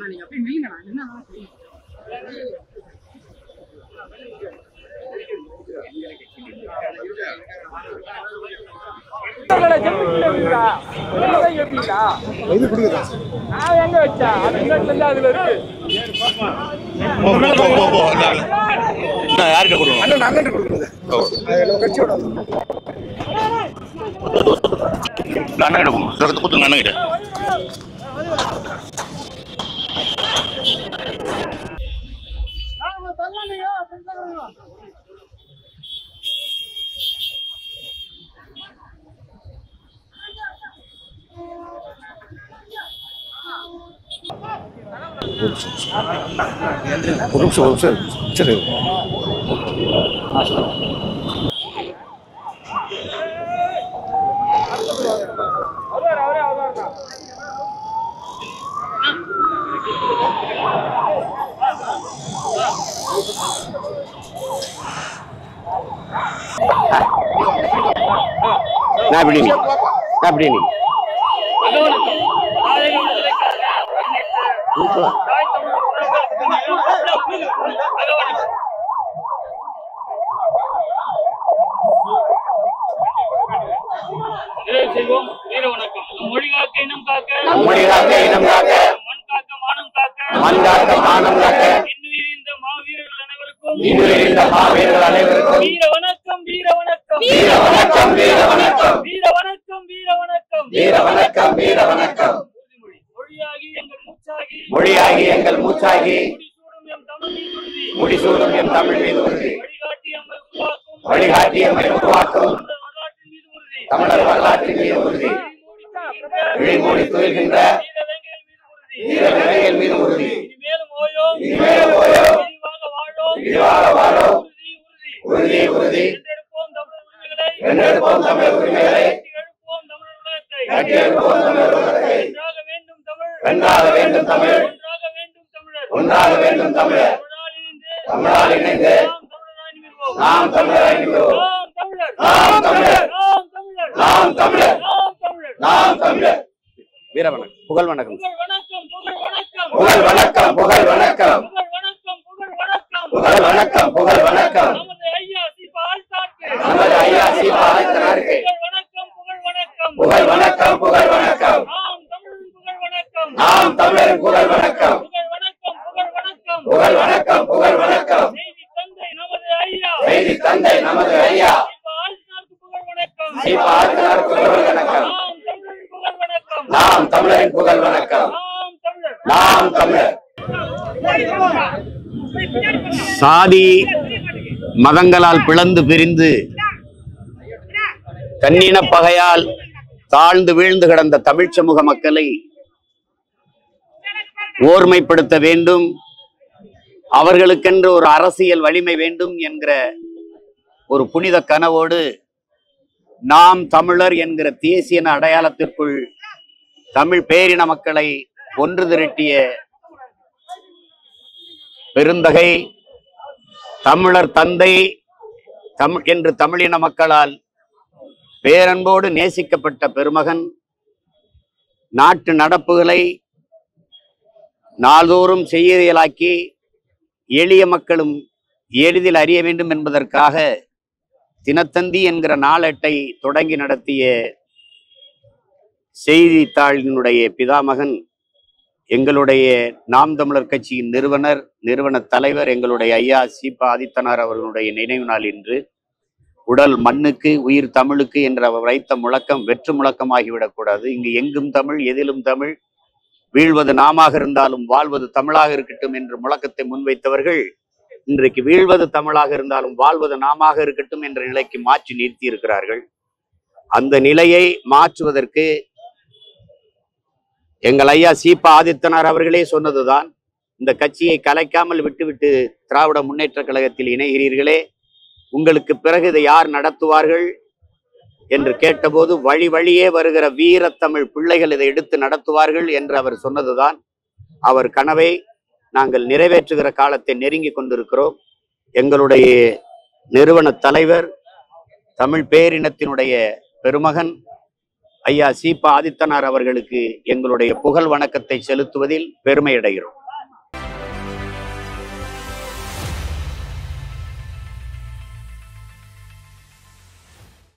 அண்ணா நீங்க அப்படியே நில்லுங்கண்ணா என்ன செய்யுங்க இது கொடுக்குறா நான் எங்க வச்சேன் அது இன்னொரு வந்து அதுல இருக்கு போ போ போ போ இந்தா. இந்தா, யார்கிட்ட கொடுக்கணும் அண்ணன் அண்ணன் கொடுக்குறது அது நம்ம கட்சியோட இந்த அண்ணன் கிட்ட கொடுங்க சிறத்து கொடுத்துங்க அண்ணன் கிட்ட ஒரு நிமிஷம் ஒரு நிமிஷம் சரி அவரே அவரே அவரே நான் இப்படி நீ நான் இப்படி நீ நிறைவு செய்வோம் வீர வணக்கம் மொழி காக்க இனம் காக்க மொழி காக்க இனம் காக்க மண் காக்க மானம் காக்க மண் காக்க மானம் காக்க இன்னுயிர் இந்த மாவீரர்கள் அனைவருக்கும் இன்று இந்த மாவீரர்கள் அனைவருக்கும் வீர வணக்கம் வீர வணக்கம் வீர வணக்கம் வீர வணக்கம் வீர வணக்கம் வீர வணக்கம் வீர வணக்கம் வீர வணக்கம் உறுதிமொழி மொழியாகி எங்கள் மூச்சாகி மொழியாகி எங்கள் மூச்சாகி முடிசூடும் எம் தமிழ் மீது உறுதி முடிசூடும் எம் தமிழ் மீது உறுதி வழிகாட்டி எம்மை உருவாக்கும் வழிகாட்டி எம்மை உருவாக்கும் தமிழர் வரலாற்றின் மீது உறுதி தமிழர் வரலாற்றின் மீது உறுதி விழிமொழி துயில்கின்ற வீரவேங்கையின் மீது உறுதி வீர நிலைகள் மீது உறுதி இனிமேலும் ஓயோம் இனிமேலும் ஓயோம் இழிவாக வாழோம் இழிவாக வாழோம் உறுதி உறுதி உறுதி உறுதி வென்றெடுப்போம் தமிழர் உரிமைகளை வென்றெடுப்போம் தமிழர் உரிமைகளை கட்டி எழுப்புவோம் தமிழர் உலகத்தை கட்டி எழுப்புவோம் தமிழர் உலகத்தை வென்றாக வேண்டும் தமிழ் வென்றாக வேண்டும் தமிழ் ஒன்றாக வேண்டும் தமிழர் ஒன்றாக வேண்டும் தமிழர் தமிழால் இணைந்து தமிழால் இணைந்து நாம் தமிழராய் நிமிர்வோம் நாம் தமிழராய் நிற்கிறோம் நாம் தமிழர் நாம் தமிழர் நாம் தமிழர் நாம் தமிழர் நாம் தமிழர் நாம் தமிழர் வீர வணக்கம் புகழ் வணக்கம் புகழ் வணக்கம் புகழ் வணக்கம் புகழ் வணக்கம் புகழ் வணக்கம் புகழ் வணக்கம் புகழ் புகழ் வணக்கம் வணக்கம் புகழ் வணக்கம் நமது ஐயா சீபா ஆழ்த்தாக்கு நமது ஐயா சீபா ஆதித்தனாருக்கு புகழ் வணக்கம் புகழ் வணக்கம் புகழ் வணக்கம் புகழ் வணக்கம் நாம் தமிழரின் புகழ் வணக்கம் நாம் தமிழரின் புகழ் வணக்கம் புகழ் வணக்கம் புகழ் வணக்கம் புகழ் புகழ் வணக்கம் வணக்கம் செய்தி தந்தை நமது ஐயா செய்தி தந்தை நமது ஐயா சீபா ஆழ்த்தாக்கு புகழ் வணக்கம் சீபா ஆதித்தனாருக்கு புகழ் வணக்கம் நாம் தமிழரின் புகழ் வணக்கம் நாம் தமிழரின் புகழ் வணக்கம் நாம் தமிழர் நாம் தமிழர் சாதி மதங்களால் பிளந்து பிரிந்து தன்னின பகையால் தாழ்ந்து வீழ்ந்து கிடந்த தமிழ்ச் சமூக மக்களை ஓர்மைப்படுத்த வேண்டும் அவர்களுக்கென்று ஒரு அரசியல் வலிமை வேண்டும் என்கிற ஒரு புனித கனவோடு நாம் தமிழர் என்கிற தேசிய அடையாளத்திற்குள் தமிழ் பேரின மக்களை ஒன்று திரட்டிய பெருந்தகை தமிழர் தந்தை தமிழ் என்று தமிழின மக்களால் பேரன்போடு நேசிக்கப்பட்ட பெருமகன் நாட்டு நடப்புகளை நாள்தோறும் செய்தியலாக்கி எளிய மக்களும் எளிதில் அறிய வேண்டும் என்பதற்காக தினத்தந்தி என்கிற நாளேட்டை தொடங்கி நடத்திய செய்தித்தாளினுடைய பிதாமகன் எங்களுடைய நாம் தமிழர் கட்சியின் நிறுவனர் நிறுவன தலைவர் எங்களுடைய ஐயா சீபா ஆதித்தனார் அவர்களுடைய நினைவு நாள் இன்று உடல் மண்ணுக்கு உயிர் தமிழுக்கு என்ற அவர் வைத்த முழக்கம் வெற்று முழக்கமாகிவிடக்கூடாது இங்கு எங்கும் தமிழ் எதிலும் தமிழ் வீழ்வது நாமாக இருந்தாலும் வாழ்வது தமிழாக இருக்கட்டும் என்ற முழக்கத்தை முன்வைத்தவர்கள் இன்றைக்கு வீழ்வது தமிழாக இருந்தாலும் வாழ்வது நாமாக இருக்கட்டும் என்ற நிலைக்கு மாற்றி நிறுத்தி இருக்கிறார்கள் அந்த நிலையை மாற்றுவதற்கு எங்கள் ஐயா சீபா ஆதித்தனார் அவர்களே சொன்னதுதான் இந்த கட்சியை கலைக்காமல் விட்டுவிட்டு திராவிட முன்னேற்ற கழகத்தில் இணைகிறீர்களே உங்களுக்கு பிறகு இதை யார் நடத்துவார்கள் என்று கேட்டபோது வழி வழியே வருகிற வீரத்தமிழ் பிள்ளைகள் இதை எடுத்து நடத்துவார்கள் என்று அவர் சொன்னதுதான் அவர் கனவை நாங்கள் நிறைவேற்றுகிற காலத்தை நெருங்கி கொண்டிருக்கிறோம் எங்களுடைய நிறுவன தலைவர் தமிழ் பேரினத்தினுடைய பெருமகன் ஐயா சீபா ஆதித்தனார் அவர்களுக்கு எங்களுடைய புகழ் வணக்கத்தை செலுத்துவதில் பெருமை அடைகிறோம்